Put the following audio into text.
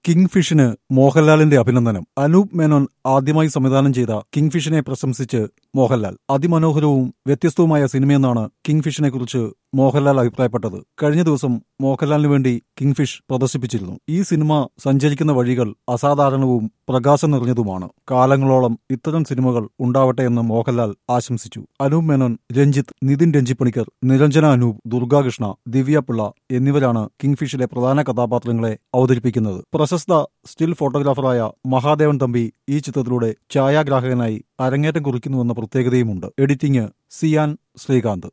king ഫിഷിന് മോഹൻലാലിന്റെ അഭിനന്ദനം അനൂപ് മേനോൻ ആദ്യമായി സംവിധാനം ചെയ്ത കിങ് ഫിഷിനെ പ്രശംസിച്ച് മോഹൻലാൽ അതിമനോഹരവും വ്യത്യസ്തവുമായ സിനിമയെന്നാണ് കിങ് ഫിഷിനെ കുറിച്ച് മോഹൻലാൽ അഭിപ്രായപ്പെട്ടത് കഴിഞ്ഞ ദിവസം മോഹൻലാലിന് വേണ്ടി കിങ് ഫിഷ് പ്രദർശിപ്പിച്ചിരുന്നു ഈ സിനിമ സഞ്ചരിക്കുന്ന വഴികൾ അസാധാരണവും പ്രകാശം നിറഞ്ഞതുമാണ് കാലങ്ങളോളം ഇത്തരം സിനിമകൾ ഉണ്ടാവട്ടെ എന്ന് മോഹൻലാൽ ആശംസിച്ചു അനൂപ് മേനോൻ രഞ്ജിത്ത് നിതിൻ രഞ്ജിപ്പണിക്കർ നിരഞ്ജന അനൂപ് ദുർഗാകൃഷ്ണ ദിവ്യപിള്ള എന്നിവരാണ് കിങ് ഫിഷിലെ പ്രധാന കഥാപാത്രങ്ങളെ അവതരിപ്പിക്കുന്നത് പ്രശസ്ത സ്റ്റിൽ ഫോട്ടോഗ്രാഫറായ മഹാദേവൻ തമ്പി ഈ ചിത്രത്തിലൂടെ ഛായാഗ്രാഹകനായി അരങ്ങേറ്റം കുറിക്കുന്നുവെന്ന പ്രത്യേകതയുമുണ്ട് എഡിറ്റിംഗ് സിയാൻ ശ്രീകാന്ത്